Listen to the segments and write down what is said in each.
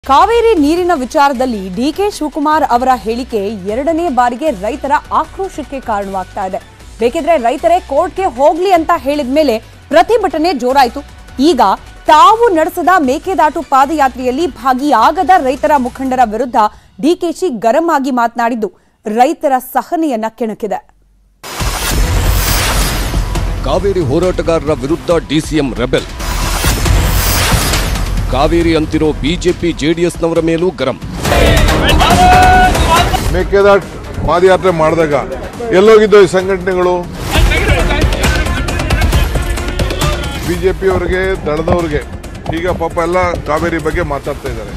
ಕಾವೇರಿ ನೀರಿನ ವಿಚಾರದಲ್ಲಿ ಡಿಕೆ ಶಿವಕುಮಾರ್ ಅವರ ಹೇಳಿಕೆ ಎರಡನೇ ಬಾರಿಗೆ ರೈತರ ಆಕ್ರೋಶಕ್ಕೆ ಕಾರಣವಾಗ್ತಾ ಇದೆ ಬೇಕಿದ್ರೆ ರೈತರೇ ಕೋರ್ಟ್ಗೆ ಹೋಗ್ಲಿ ಅಂತ ಹೇಳಿದ ಮೇಲೆ ಪ್ರತಿಭಟನೆ ಜೋರಾಯಿತು ಈಗ ತಾವು ನಡೆಸದ ಮೇಕೆದಾಟು ಪಾದಯಾತ್ರೆಯಲ್ಲಿ ಭಾಗಿಯಾಗದ ರೈತರ ಮುಖಂಡರ ವಿರುದ್ಧ ಡಿಕೆಶಿ ಗರಂ ಆಗಿ ಮಾತನಾಡಿದ್ದು ರೈತರ ಸಹನೆಯನ್ನ ಕೆಣಕಿದೆ ಕಾವೇರಿ ಹೋರಾಟಗಾರರ ವಿರುದ್ಧ ಡಿಸಿಎಂ ರೆಬೆಲ್ ಕಾವೇರಿ ಅಂತಿರೋ ಬಿಜೆಪಿ ಜೆಡಿಎಸ್ನವರ ಮೇಲೂ ಗರಂ ಮೇಕೆದಾಟ್ ಪಾದಯಾತ್ರೆ ಮಾಡಿದಾಗ ಎಲ್ಲೋಗಿದ್ದೋ ಈ ಸಂಘಟನೆಗಳು ಬಿಜೆಪಿ ಅವರಿಗೆ ದಳದವ್ರಿಗೆ ಈಗ ಪಾಪ ಎಲ್ಲ ಕಾವೇರಿ ಬಗ್ಗೆ ಮಾತಾಡ್ತಾ ಇದ್ದಾರೆ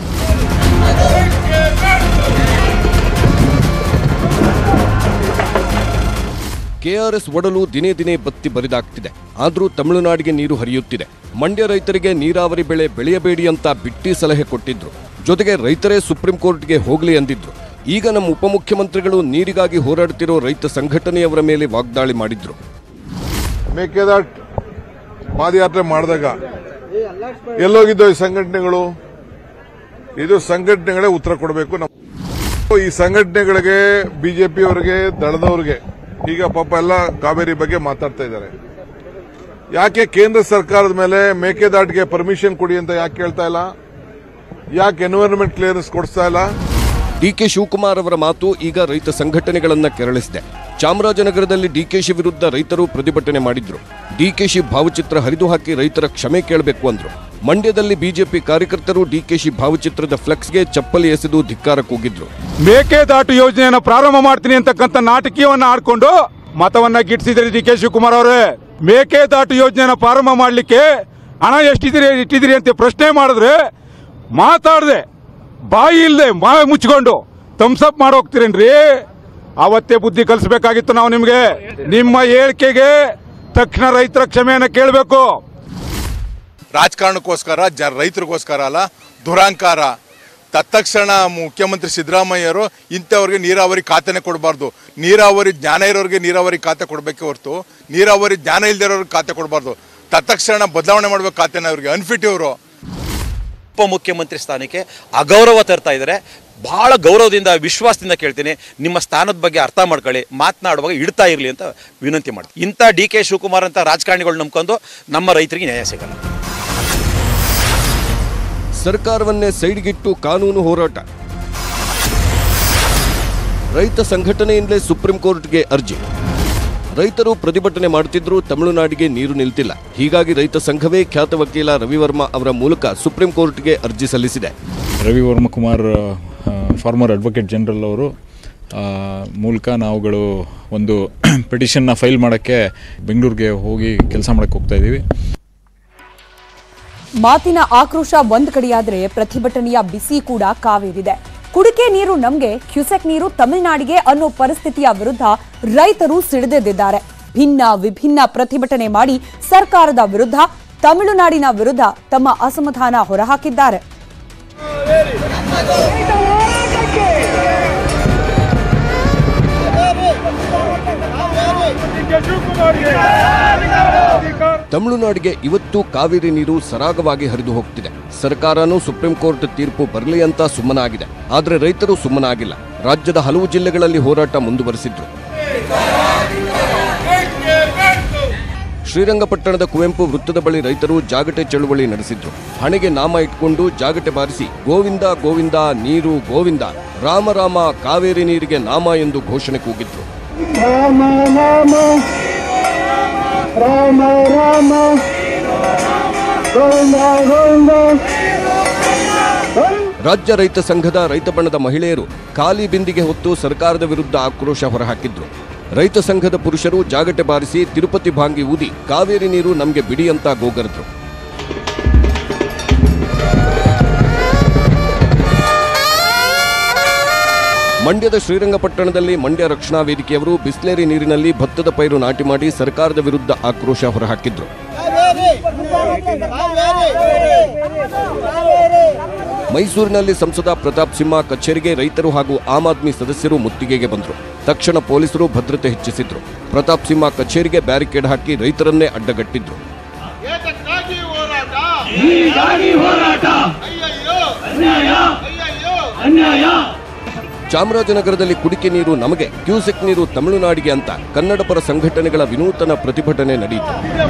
ಕೆಆರ್ಎಸ್ ಒಡಲು ದಿನೇ ದಿನೇ ಬತ್ತಿ ಬರಿದಾಗ್ತಿದೆ ಆದರೂ ತಮಿಳುನಾಡಿಗೆ ನೀರು ಹರಿಯುತ್ತಿದೆ ಮಂಡ್ಯ ರೈತರಿಗೆ ನೀರಾವರಿ ಬೆಳೆ ಬೆಳೆಯಬೇಡಿ ಅಂತ ಬಿಟ್ಟಿ ಸಲಹೆ ಕೊಟ್ಟಿದ್ರು ಜೊತೆಗೆ ರೈತರೇ ಸುಪ್ರೀಂ ಕೋರ್ಟ್ಗೆ ಹೋಗಲಿ ಅಂದಿದ್ರು ಈಗ ನಮ್ಮ ಉಪಮುಖ್ಯಮಂತ್ರಿಗಳು ನೀರಿಗಾಗಿ ಹೋರಾಡ್ತಿರೋ ರೈತ ಸಂಘಟನೆಯವರ ಮೇಲೆ ವಾಗ್ದಾಳಿ ಮಾಡಿದ್ರು ಮೇಕೆದಾಟ್ ಪಾದಯಾತ್ರೆ ಮಾಡಿದಾಗ ಎಲ್ಲೋಗಿದ್ದೋ ಈ ಸಂಘಟನೆಗಳು ಇದು ಸಂಘಟನೆಗಳೇ ಉತ್ತರ ಕೊಡಬೇಕು ನಮ್ಮ ಈ ಸಂಘಟನೆಗಳಿಗೆ ಬಿಜೆಪಿ ಅವರಿಗೆ ದಳದವ್ರಿಗೆ ಈಗ ಪಾಪ ಎಲ್ಲ ಕಾವೇರಿ ಬಗ್ಗೆ ಮಾತಾಡ್ತಾ ಇದ್ದಾರೆ ಯಾಕೆ ಕೇಂದ್ರ ಸರ್ಕಾರದ ಮೇಲೆ ಮೇಕೆದಾಟಿಗೆ ಪರ್ಮಿಷನ್ ಕೊಡಿ ಅಂತ ಯಾಕೆ ಕೇಳ್ತಾ ಇಲ್ಲ ಯಾಕೆ ಎನ್ವೈರನ್ಮೆಂಟ್ ಕ್ಲಿಯರೆನ್ಸ್ ಕೊಡಿಸ್ತಾ ಇಲ್ಲ ಡಿಕೆ ಶಿವಕುಮಾರ್ ಅವರ ಮಾತು ಈಗ ರೈತ ಸಂಘಟನೆಗಳನ್ನ ಕೆರಳಿಸಿದೆ ಚಾಮರಾಜನಗರದಲ್ಲಿ ಡಿಕೆಶಿ ವಿರುದ್ಧ ರೈತರು ಪ್ರತಿಭಟನೆ ಮಾಡಿದ್ರು ಡಿಕೆಶಿ ಭಾವಚಿತ್ರ ಹರಿದು ಹಾಕಿ ರೈತರ ಕ್ಷಮೆ ಕೇಳಬೇಕು ಅಂದ್ರು ಮಂಡ್ಯದಲ್ಲಿ ಬಿಜೆಪಿ ಕಾರ್ಯಕರ್ತರು ಡಿಕೆಶಿ ಭಾವಚಿತ್ರದ ಫ್ಲೆಕ್ಸ್ಗೆ ಚಪ್ಪಲಿ ಎಸೆದು ಧಿಕ್ಕಾರ ಕೂಗಿದ್ರು ಮೇಕೆದಾಟು ಯೋಜನೆಯನ್ನ ಪ್ರಾರಂಭ ಮಾಡ್ತೀನಿ ಅಂತಕ್ಕಂಥ ನಾಟಕೀಯವನ್ನ ಆಡ್ಕೊಂಡು ಮತವನ್ನ ಗಿಟ್ಟಿಸಿದ್ರಿ ಡಿ ಕೆ ಶಿವಕುಮಾರ್ ಅವರೇ ಮೇಕೆದಾಟು ಯೋಜನೆಯನ್ನ ಪ್ರಾರಂಭ ಮಾಡಲಿಕ್ಕೆ ಹಣ ಎಷ್ಟಿದ್ದೀರಿ ಇಟ್ಟಿದ್ದೀರಿ ಅಂತ ಪ್ರಶ್ನೆ ಮಾಡಿದ್ರೆ ಮಾತಾಡದೆ ಬಾಯಿ ಇಲ್ಲದೆ ಬಾಯಿ ಮುಚ್ಕೊಂಡು ಥಮ್ಸಪ್ ಮಾಡಿ ಹೋಗ್ತೀರೇನ್ರಿ ಅವತ್ತೇ ಬುದ್ಧಿ ಕಲಿಸ್ಬೇಕಾಗಿತ್ತು ನಾವು ನಿಮ್ಗೆ ನಿಮ್ಮ ಹೇಳಿಕೆಗೆ ತಕ್ಷಣ ರೈತರ ಕ್ಷಮೆಯನ್ನ ಕೇಳಬೇಕು ರಾಜಕಾರಣಕ್ಕೋಸ್ಕರ ಜ ರೈತರಿಗೋಸ್ಕರ ಅಲ್ಲ ದುರಾಂಕಾರ ತತ್ಕ್ಷಣ ಮುಖ್ಯಮಂತ್ರಿ ಸಿದ್ದರಾಮಯ್ಯರು ಇಂಥವ್ರಿಗೆ ನೀರಾವರಿ ಖಾತೆನೇ ಕೊಡಬಾರ್ದು ನೀರಾವರಿ ಜ್ಞಾನ ಇರೋರಿಗೆ ನೀರಾವರಿ ಖಾತೆ ಕೊಡಬೇಕೆ ಹೊರತು ನೀರಾವರಿ ಜ್ಞಾನ ಇಲ್ದಿರೋರಿಗೆ ಖಾತೆ ಕೊಡಬಾರ್ದು ತತ್ಕ್ಷಣ ಬದಲಾವಣೆ ಮಾಡ್ಬೇಕು ಖಾತೆನ ಅವ್ರಿಗೆ ಅನ್ಫಿಟ್ ಇವರು ಉಪಮುಖ್ಯಮಂತ್ರಿ ಸ್ಥಾನಕ್ಕೆ ಅಗೌರವ ತರ್ತಾ ಇದ್ದಾರೆ ಬಹಳ ಗೌರವದಿಂದ ವಿಶ್ವಾಸದಿಂದ ಕೇಳ್ತೀನಿ ನಿಮ್ಮ ಸ್ಥಾನದ ಬಗ್ಗೆ ಅರ್ಥ ಮಾಡ್ಕೊಳ್ಳಿ ಮಾತನಾಡುವಾಗ ಇಡ್ತಾ ಇರಲಿ ಅಂತ ವಿನಂತಿ ಮಾಡ್ತೀನಿ ಇಂಥ ಡಿ ಕೆ ಶಿವಕುಮಾರ್ ಅಂತ ರಾಜಕಾರಣಿಗಳು ನಂಬ್ಕೊಂಡು ನಮ್ಮ ರೈತರಿಗೆ ನ್ಯಾಯ ಸಿಗಲ್ಲ ಸರ್ಕಾರವನ್ನೇ ಸೈಡ್ಗಿಟ್ಟು ಕಾನೂನು ಹೋರಾಟ ರೈತ ಸಂಘಟನೆಯಿಂದಲೇ ಸುಪ್ರೀಂ ಕೋರ್ಟ್ಗೆ ಅರ್ಜಿ ರೈತರು ಪ್ರತಿಭಟನೆ ಮಾಡುತ್ತಿದ್ದರೂ ತಮಿಳುನಾಡಿಗೆ ನೀರು ನಿಲ್ತಿಲ್ಲ ಹೀಗಾಗಿ ರೈತ ಸಂಘವೇ ಖ್ಯಾತ ವಕೀಲ ರವಿವರ್ಮ ಅವರ ಮೂಲಕ ಸುಪ್ರೀಂ ಕೋರ್ಟ್ಗೆ ಅರ್ಜಿ ಸಲ್ಲಿಸಿದೆ Ravi Varma Kumar former advocate general ಅವರು ಆ, ಮೂಲಕ ನಾವುಗಳು ಒಂದು ಪಿಟಿಷನ್ನ ಫೈಲ್ ಮಾಡೋಕ್ಕೆ ಬೆಂಗಳೂರಿಗೆ ಹೋಗಿ ಕೆಲಸ ಮಾಡೋಕ್ಕೆ ಹೋಗ್ತಾ ಇದ್ದೀವಿ ಮಾತಿನ ಆಕ್ರೋಶ ಒಂದ್ ಕಡೆಯಾದ್ರೆ ಪ್ರತಿಭಟನೆಯ ಬಿಸಿ ಕೂಡ ಕಾವೇರಿದೆ ಕುಡಿಕೆ ನೀರು ನಮ್ಗೆ ಕ್ಯುಸೆಕ್ ನೀರು ತಮಿಳುನಾಡಿಗೆ ಅನ್ನೋ ಪರಿಸ್ಥಿತಿಯ ವಿರುದ್ಧ ರೈತರು ಸಿಡಿದೆದ್ದಿದ್ದಾರೆ ಭಿನ್ನ ವಿಭಿನ್ನ ಪ್ರತಿಭಟನೆ ಮಾಡಿ ಸರ್ಕಾರದ ವಿರುದ್ಧ ತಮಿಳುನಾಡಿನ ವಿರುದ್ಧ ತಮ್ಮ ಅಸಮಾಧಾನ ಹೊರಹಾಕಿದ್ದಾರೆ ತಮಿಳುನಾಡಿಗೆ ಇವತ್ತು ಕಾವೇರಿ ನೀರು ಸರಾಗವಾಗಿ ಹರಿದು ಹೋಗ್ತಿದೆ ಸರ್ಕಾರನೂ ಸುಪ್ರೀಂ ಕೋರ್ಟ್ ತೀರ್ಪು ಬರಲಿ ಅಂತ ಸುಮ್ಮನಾಗಿದೆ ಆದರೆ ರೈತರು ಸುಮ್ಮನಾಗಿಲ್ಲ ರಾಜ್ಯದ ಹಲವು ಜಿಲ್ಲೆಗಳಲ್ಲಿ ಹೋರಾಟ ಮುಂದುವರೆಸಿದ್ರು ಶ್ರೀರಂಗಪಟ್ಟಣದ ಕುವೆಂಪು ವೃತ್ತದ ಬಳಿ ರೈತರು ಜಾಗಟೆ ಚಳುವಳಿ ನಡೆಸಿದ್ರು ಹಣೆಗೆ ನಾಮ ಇಟ್ಕೊಂಡು ಜಾಗಟೆ ಬಾರಿಸಿ ಗೋವಿಂದ ಗೋವಿಂದ ನೀರು ಗೋವಿಂದ ರಾಮ ರಾಮ ಕಾವೇರಿ ನೀರಿಗೆ ನಾಮ ಎಂದು ಘೋಷಣೆ ಕೂಗಿದ್ರು ರಾಜ್ಯ ರೈತ ಸಂಘದ ರೈತ ಬಣದ ಮಹಿಳೆಯರು ಖಾಲಿ ಬಿಂದಿಗೆ ಹೊತ್ತು ಸರ್ಕಾರದ ವಿರುದ್ಧ ಆಕ್ರೋಶ ಹೊರಹಾಕಿದ್ರು ರೈತ ಸಂಘದ ಪುರುಷರು ಜಾಗಟೆ ಬಾರಿಸಿ ತಿರುಪತಿ ಭಾಂಗಿ ಊದಿ ಕಾವೇರಿ ನೀರು ನಮಗೆ ಬಿಡಿ ಅಂತ ಗೋಗರೆದ್ರು ಮಂಡ್ಯದ ಶ್ರೀರಂಗಪಟ್ಟಣದಲ್ಲಿ ಮಂಡ್ಯ ರಕ್ಷಣಾ ವೇದಿಕೆಯವರು ಬಿಸ್ಲೇರಿ ನೀರಿನಲ್ಲಿ ಭತ್ತದ ಪೈರು ನಾಟಿ ಮಾಡಿ ಸರ್ಕಾರದ ವಿರುದ್ಧ ಆಕ್ರೋಶ ಹೊರಹಾಕಿದ್ರು ಮೈಸೂರಿನಲ್ಲಿ ಸಂಸದ ಪ್ರತಾಪ್ ಸಿಂಹ ಕಚೇರಿಗೆ ರೈತರು ಹಾಗೂ ಆಮ್ ಆದ್ಮಿ ಸದಸ್ಯರು ಮುತ್ತಿಗೆಗೆ ಬಂದರು ತಕ್ಷಣ ಪೊಲೀಸರು ಭದ್ರತೆ ಹೆಚ್ಚಿಸಿದ್ರು ಪ್ರತಾಪ್ ಸಿಂಹ ಕಚೇರಿಗೆ ಬ್ಯಾರಿಕೇಡ್ ಹಾಕಿ ರೈತರನ್ನೇ ಅಡ್ಡಗಟ್ಟಿದ್ರು ಏತಕ್ಕಾಗಿ ಹೋರಾಟ ಚಾಮರಾಜನಗರದಲ್ಲಿ ಕುಡಿಕೆ ನೀರು ನಮಗೆ ಕ್ಯೂಸೆಕ್ ನೀರು ತಮಿಳುನಾಡಿಗೆ ಅಂತ ಕನ್ನಡ ಪರ ಸಂಘಟನೆಗಳ ವಿನೂತನ ಪ್ರತಿಭಟನೆ ನಡೆಯಿತು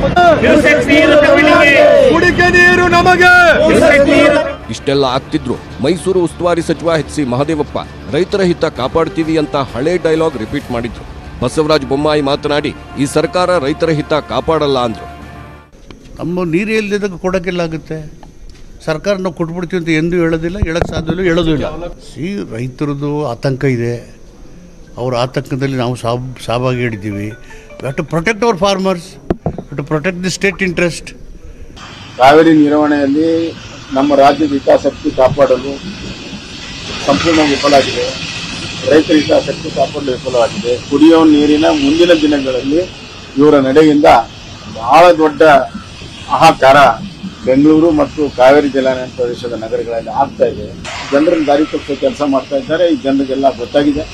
ಇಷ್ಟೆಲ್ಲ ಆಗ್ತಿದ್ರು ಮೈಸೂರು ಉಸ್ತುವಾರಿ ಸಚಿವ ಎಚ್ ಸಿ ಮಹದೇವಪ್ಪ ರೈತರ ಹಿತ ಕಾಪಾಡ್ತೀವಿ ಅಂತ ಹಳೆ ಡೈಲಾಗ್ ರಿಪೀಟ್ ಮಾಡಿದ್ರು ಬಸವರಾಜ ಬೊಮ್ಮಾಯಿ ಮಾತನಾಡಿ ಈ ಸರ್ಕಾರ ರೈತರ ಹಿತ ಕಾಪಾಡಲ್ಲ ಅಂದ್ರು ನಮ್ಮ ನೀರು ಇಲ್ಲದಿದ್ದಾಗ ಕೊಡೋಕ್ಕೆಲ್ಲಾಗುತ್ತೆ ಸರ್ಕಾರ ನಾವು ಕೊಟ್ಬಿಡ್ತೀವಿ ಅಂತ ಎಂದೂ ಹೇಳೋದಿಲ್ಲ ಹೇಳೋಕ್ಕೆ ಸಾಧ್ಯವಿಲ್ಲ ಹೇಳೋದು ಇಲ್ಲ ಸಿ ರೈತರದ್ದು ಆತಂಕ ಇದೆ ಅವ್ರ ಆತಂಕದಲ್ಲಿ ನಾವು ಸಾಬ್ ಸಾಬಾಗಿ ಹೇಳಿದ್ದೀವಿ have to protect our farmers to protect the state interest Kaveri ನಿರ್ವಹಣೆಯಲ್ಲಿ ನಮ್ಮ ರಾಜ್ಯದ ಹಿತಾಸಕ್ತಿ ಕಾಪಾಡಲು ಸಂಪೂರ್ಣ ವಿಫಲಾಗಿದೆ ರೈತರ ಹಿತಾಸಕ್ತಿ ಕಾಪಾಡಲು ವಿಫಲವಾಗಿದೆ ಕುಡಿಯುವ ನೀರಿನ ಮುಂದಿನ ದಿನಗಳಲ್ಲಿ ಇವರ ನಡೆಯಿಂದ ಬಹಳ ದೊಡ್ಡ ಹಾಹಾಕಾರ ಬೆಂಗಳೂರು ಮತ್ತು ಕಾವೇರಿ ಜಲಾನಯನ ಪ್ರದೇಶದ ನಗರಗಳಲ್ಲಿ ಆಗ್ತಾ ಇದೆ ಜನರನ್ನು ದಾರಿ ತಪ್ಪಿಸೋ ಕೆಲಸ ಮಾಡ್ತಾ ಇದ್ದಾರೆ ಈ ಜನರಿಗೆಲ್ಲ ಗೊತ್ತಾಗಿದೆ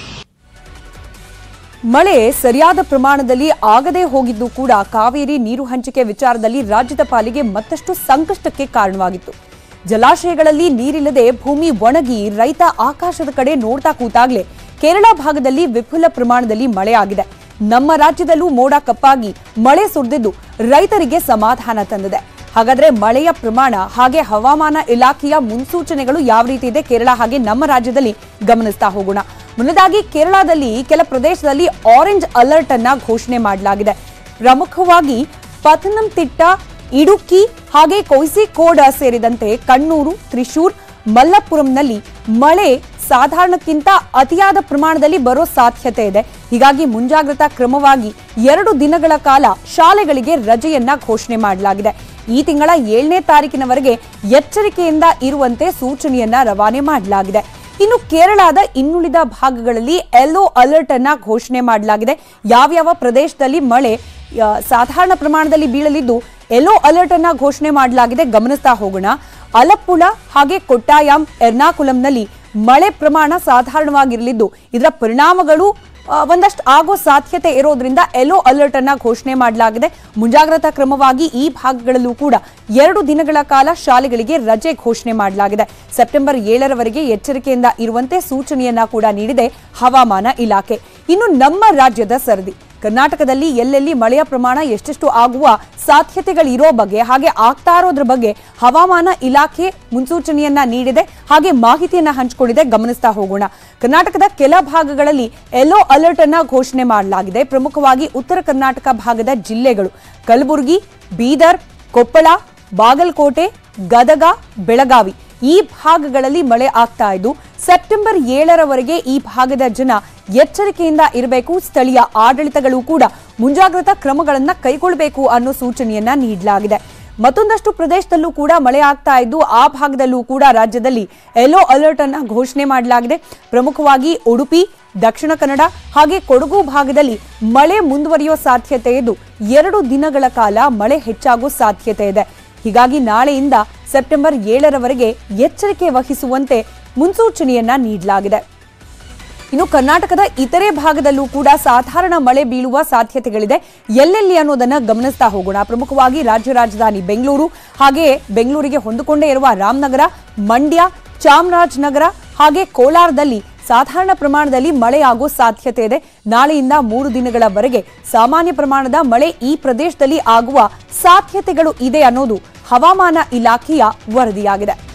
ಮಳೆ ಸರಿಯಾದ ಪ್ರಮಾಣದಲ್ಲಿ ಆಗದೇ ಹೋಗಿದ್ದು ಕೂಡ ಕಾವೇರಿ ನೀರು ಹಂಚಿಕೆ ವಿಚಾರದಲ್ಲಿ ರಾಜ್ಯದ ಪಾಲಿಗೆ ಮತ್ತಷ್ಟು ಸಂಕಷ್ಟಕ್ಕೆ ಕಾರಣವಾಗಿತ್ತು ಜಲಾಶಯಗಳಲ್ಲಿ ನೀರಿಲ್ಲದೆ ಭೂಮಿ ಒಣಗಿ ರೈತ ಆಕಾಶದ ಕಡೆ ನೋಡ್ತಾ ಕೂತಾಗ್ಲೇ ಕೇರಳ ಭಾಗದಲ್ಲಿ ವಿಪುಲ ಪ್ರಮಾಣದಲ್ಲಿ ಮಳೆ ಆಗಿದೆ ನಮ್ಮ ರಾಜ್ಯದಲ್ಲೂ ಮೋಡ ಕಪ್ಪಾಗಿ ಮಳೆ ಸುರಿದಿದ್ದು ರೈತರಿಗೆ ಸಮಾಧಾನ ತಂದಿದೆ ಹಾಗಾದ್ರೆ ಮಳೆಯ ಪ್ರಮಾಣ ಹಾಗೆ ಹವಾಮಾನ ಇಲಾಖೆಯ ಮುನ್ಸೂಚನೆಗಳು ಯಾವ ರೀತಿ ಇದೆ ಕೇರಳ ಹಾಗೆ ನಮ್ಮ ರಾಜ್ಯದಲ್ಲಿ ಗಮನಿಸ್ತಾ ಹೋಗೋಣ ಮುನ್ನದಾಗಿ ಕೇರಳದಲ್ಲಿ ಕೆಲ ಪ್ರದೇಶದಲ್ಲಿ ಆರೆಂಜ್ ಅಲರ್ಟ್ ಅನ್ನ ಘೋಷಣೆ ಮಾಡಲಾಗಿದೆ ಪ್ರಮುಖವಾಗಿ ಪತನಂತಿಟ್ಟ ಇಡುಕ್ಕಿ ಹಾಗೆ ಕೋಯಿಸಿಕೋಡ್ ಸೇರಿದಂತೆ ಕಣ್ಣೂರು ತ್ರಿಶೂರ್ ಮಲ್ಲಪುರಂನಲ್ಲಿ ಮಳೆ ಸಾಧಾರಣಕ್ಕಿಂತ ಅತಿಯಾದ ಪ್ರಮಾಣದಲ್ಲಿ ಬರೋ ಸಾಧ್ಯತೆ ಇದೆ ಹೀಗಾಗಿ ಮುಂಜಾಗ್ರತಾ ಕ್ರಮವಾಗಿ ಎರಡು ದಿನಗಳ ಕಾಲ ಶಾಲೆಗಳಿಗೆ ರಜೆಯನ್ನ ಘೋಷಣೆ ಮಾಡಲಾಗಿದೆ ಈ ತಿಂಗಳ ಏಳನೇ ತಾರೀಕಿನವರೆಗೆ ಎಚ್ಚರಿಕೆಯಿಂದ ಇರುವಂತೆ ಸೂಚನೆಯನ್ನ ರವಾನೆ ಮಾಡಲಾಗಿದೆ ಇನ್ನು ಕೇರಳದ ಇನ್ನುಳಿದ ಭಾಗಗಳಲ್ಲಿ ಯೆಲ್ಲೋ ಅಲರ್ಟ್ ಅನ್ನ ಘೋಷಣೆ ಮಾಡಲಾಗಿದೆ ಯಾವ್ಯಾವ ಪ್ರದೇಶದಲ್ಲಿ ಮಳೆ ಆ, ಸಾಧಾರಣ ಪ್ರಮಾಣದಲ್ಲಿ ಬೀಳಲಿದ್ದು ಯೆಲ್ಲೋ ಅಲರ್ಟ್ ಅನ್ನ ಘೋಷಣೆ ಮಾಡಲಾಗಿದೆ ಗಮನಿಸ್ತಾ ಹೋಗೋಣ ಅಲಪ್ಪುಳ ಹಾಗೆ ಕೊಟ್ಟಾಯಂ ಎರ್ನಾಕುಲಂನಲ್ಲಿ ಮಳೆ ಪ್ರಮಾಣ ಸಾಧಾರಣವಾಗಿರಲಿದ್ದು ಇದರ ಪರಿಣಾಮಗಳು ಆ, ಒಂದಷ್ಟು ಆಗೋ ಸಾಧ್ಯತೆ ಇರೋದ್ರಿಂದ ಯೆಲ್ಲೋ ಅಲರ್ಟ್ ಅನ್ನ ಘೋಷಣೆ ಮಾಡಲಾಗಿದೆ ಮುಂಜಾಗ್ರತಾ ಕ್ರಮವಾಗಿ ಈ ಭಾಗಗಳಲ್ಲೂ ಕೂಡ ಎರಡು ದಿನಗಳ ಕಾಲ ಶಾಲೆಗಳಿಗೆ ರಜೆ ಘೋಷಣೆ ಮಾಡಲಾಗಿದೆ ಸೆಪ್ಟೆಂಬರ್ ಏಳರವರೆಗೆ ಎಚ್ಚರಿಕೆಯಿಂದ ಇರುವಂತೆ ಸೂಚನೆಯನ್ನ ಕೂಡ ನೀಡಿದೆ ಹವಾಮಾನ ಇಲಾಖೆ ಇನ್ನು ನಮ್ಮ ರಾಜ್ಯದ ಸರದಿ ಕರ್ನಾಟಕದಲ್ಲಿ ಎಲ್ಲೆಲ್ಲಿ ಮಳೆಯ ಪ್ರಮಾಣ ಎಷ್ಟೆಷ್ಟು ಆಗುವ ಸಾಧ್ಯತೆಗಳಿರೋ ಬಗ್ಗೆ ಹಾಗೆ ಆಗ್ತಾ ಇರೋದ್ರ ಬಗ್ಗೆ ಹವಾಮಾನ ಇಲಾಖೆ ಮುನ್ಸೂಚನೆಯನ್ನ ನೀಡಿದೆ ಹಾಗೆ ಮಾಹಿತಿಯನ್ನ ಹಂಚಿಕೊಂಡಿದೆ ಗಮನಿಸ್ತಾ ಹೋಗೋಣ ಕರ್ನಾಟಕದ ಕೆಲ ಭಾಗಗಳಲ್ಲಿ ಯೆಲ್ಲೋ ಅಲರ್ಟ್ ಅನ್ನ ಘೋಷಣೆ ಮಾಡಲಾಗಿದೆ ಪ್ರಮುಖವಾಗಿ ಉತ್ತರ ಕರ್ನಾಟಕ ಭಾಗದ ಜಿಲ್ಲೆಗಳು ಕಲಬುರಗಿ ಬೀದರ್ ಕೊಪ್ಪಳ ಬಾಗಲಕೋಟೆ ಗದಗ ಬೆಳಗಾವಿ ಈ ಭಾಗಗಳಲ್ಲಿ ಮಳೆ ಆಗ್ತಾ ಇದ್ದು ಸೆಪ್ಟೆಂಬರ್ ಏಳರವರೆಗೆ ಈ ಭಾಗದ ಜನ ಎಚ್ಚರಿಕೆಯಿಂದ ಇರಬೇಕು ಸ್ಥಳೀಯ ಆಡಳಿತಗಳು ಕೂಡ ಮುಂಜಾಗ್ರತಾ ಕ್ರಮಗಳನ್ನ ಕೈಗೊಳ್ಳಬೇಕು ಅನ್ನೋ ಸೂಚನೆಯನ್ನ ನೀಡಲಾಗಿದೆ ಮತ್ತೊಂದಷ್ಟು ಪ್ರದೇಶದಲ್ಲೂ ಕೂಡ ಮಳೆ ಆಗ್ತಾ ಇದ್ದು ಆ ಭಾಗದಲ್ಲೂ ಕೂಡ ರಾಜ್ಯದಲ್ಲಿ ಯೆಲ್ಲೋ ಅಲರ್ಟ್ ಅನ್ನ ಘೋಷಣೆ ಮಾಡಲಾಗಿದೆ ಪ್ರಮುಖವಾಗಿ ಉಡುಪಿ ದಕ್ಷಿಣ ಕನ್ನಡ ಹಾಗೆ ಕೊಡಗು ಭಾಗದಲ್ಲಿ ಮಳೆ ಮುಂದುವರಿಯೋ ಸಾಧ್ಯತೆ ಇದ್ದು ಎರಡು ದಿನಗಳ ಕಾಲ ಮಳೆ ಹೆಚ್ಚಾಗೋ ಸಾಧ್ಯತೆ ಇದೆ ಹೀಗಾಗಿ ನಾಳೆಯಿಂದ ಸೆಪ್ಟೆಂಬರ್ ಏಳರವರೆಗೆ ಎಚ್ಚರಿಕೆ ವಹಿಸುವಂತೆ ಮುನ್ಸೂಚನೆಯನ್ನ ನೀಡಲಾಗಿದೆ ಇನ್ನು ಕರ್ನಾಟಕದ ಇತರೆ ಭಾಗದಲ್ಲೂ ಕೂಡ ಸಾಧಾರಣ ಮಳೆ ಬೀಳುವ ಸಾಧ್ಯತೆಗಳಿದೆ ಎಲ್ಲೆಲ್ಲಿ ಅನ್ನೋದನ್ನ ಗಮನಿಸ್ತಾ ಹೋಗೋಣ ಪ್ರಮುಖವಾಗಿ ರಾಜ್ಯ ರಾಜಧಾನಿ ಬೆಂಗಳೂರು ಹಾಗೆಯೇ ಬೆಂಗಳೂರಿಗೆ ಹೊಂದಿಕೊಂಡೇ ಇರುವ ರಾಮನಗರ ಮಂಡ್ಯ ಚಾಮರಾಜನಗರ ಹಾಗೆ ಕೋಲಾರದಲ್ಲಿ ಸಾಧಾರಣ ಪ್ರಮಾಣದಲ್ಲಿ ಮಳೆಯಾಗೋ ಸಾಧ್ಯತೆ ಇದೆ ನಾಳೆಯಿಂದ ಮೂರು ದಿನಗಳವರೆಗೆ ಸಾಮಾನ್ಯ ಪ್ರಮಾಣದ ಮಳೆ ಈ ಪ್ರದೇಶದಲ್ಲಿ ಆಗುವ ಸಾಧ್ಯತೆಗಳು ಇದೆ ಅನ್ನೋದು ಹವಾಮಾನ ಇಲಾಖೆಯ ವರದಿಯಾಗಿದೆ